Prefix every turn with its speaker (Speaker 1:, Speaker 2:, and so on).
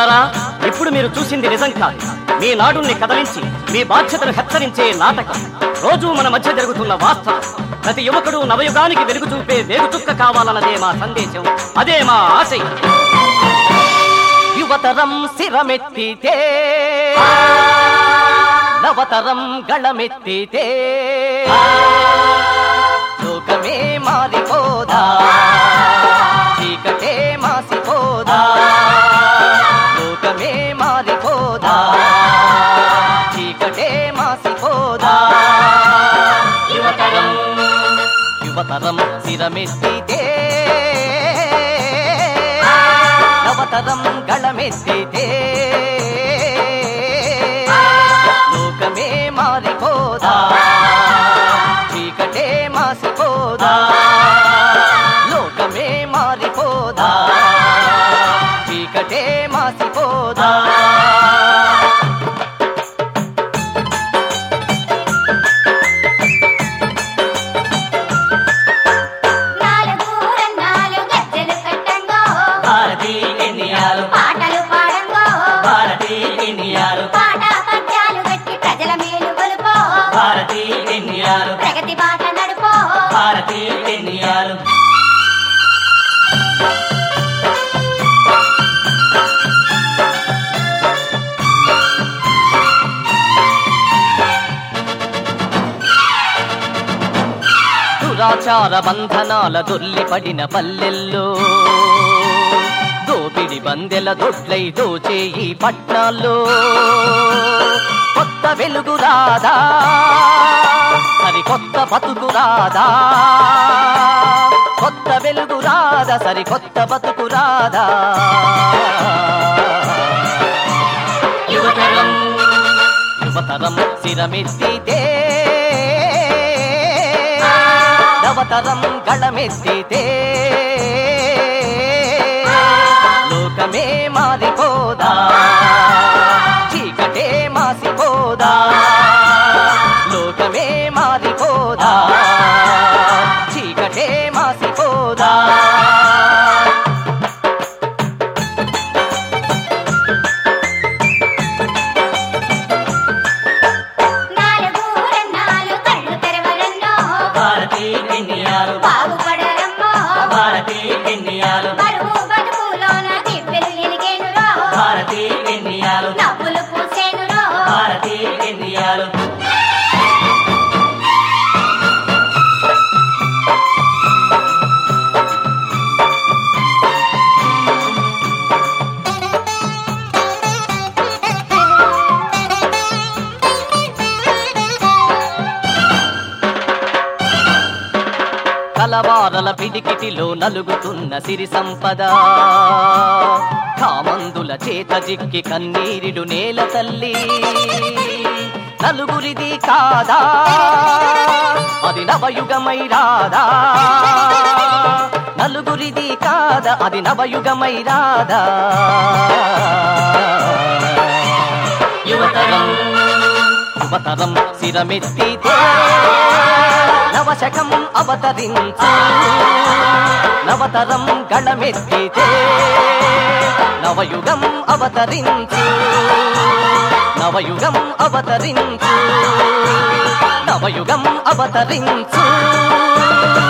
Speaker 1: యువకులారా ఇప్పుడు మీరు చూసింది నిజం కాదు మీ నాడుల్ని కదలించి మీ బాధ్యతను హెచ్చరించే నాటకం రోజు మన మధ్య జరుగుతున్న వాస్తవం ప్రతి యువకుడు నవయుగానికి వెలుగు చూపే వేగుచుక్క కావాలన్నదే మా సందేశం అదే మా ఆశయం యువతరం శిరమెత్తితే నవతరం గళమెత్తితే లోకమే మారిపోదా చీకటే మాసిపోదా లోకమే మారిపోదా చీకటే మాసిపోదా యువతరం యువతరం శిరమెత్తితే నవతరం గళమెత్తితే లోకమే మారిపోదా చీకటే మాసిపోదా లోకమే మారిపోదా చీకటే మాసిపోదా
Speaker 2: నాలుగు రన్నాలు గజ్జెలు కట్టంగో
Speaker 1: భారతీ ఎన్నియాలు
Speaker 2: పాటలు పాడంగో
Speaker 1: భారతీ ఎన్నియాలు
Speaker 2: పాట పద్యాలు గట్టి ప్రజల మేలు కొలుపో
Speaker 1: భారతీ ఎన్నియాలు
Speaker 2: ప్రగతి బాట నడుపో
Speaker 1: భారతీ ఎన్నియాలు దురాచార బంధనాల దొల్లిపడిన పల్లెల్లో దోపిడి బందెల దొడ్లై దోచే ఈ పట్నాల్లో కొత్త వెలుగు రాదా సరి కొత్త బతుకు రాదా కొత్త వెలుగు రాదా సరి కొత్త బతుకు రాదా యువతరం యువతరం శిరమెత్తితే నవతరం గళమెత్తితే లోకమే మారిపోదా చీకటే మాసిపోదా లోకమే మారిపోదా చీకటే మాసిపోదా
Speaker 2: నాలుగు రన్నాలు కళ్ళు తెరవరన్నో
Speaker 1: భారతీ ఎన్నియాలు
Speaker 2: బాగుపడరమ్మో
Speaker 1: భారతీ ఎన్నియాలు
Speaker 2: బరువు బతుకులోన దివ్యలు ఎలిగేనురో
Speaker 1: భారతీ ఎన్నియాలు
Speaker 2: నవ్వులు పూసేనురో
Speaker 1: భారతీ ఎన్నియాలు కలవారల పిడికిటిలో నలుగుతున్న సిరి సంపద కామందుల చేత జిక్కి కన్నీరిడు నేల తల్లి నలుగురిది కాదా అది నవయుగమై రాదా నలుగురిది కాదా అది నవయుగమై రాదా యువతరం యువతరం శిరమెత్తితే నవశకం అవతరించు నవతరం గళమెత్తితే నవయుగం అవతరించు నవయుగం అవతరించు నవయుగం అవతరించు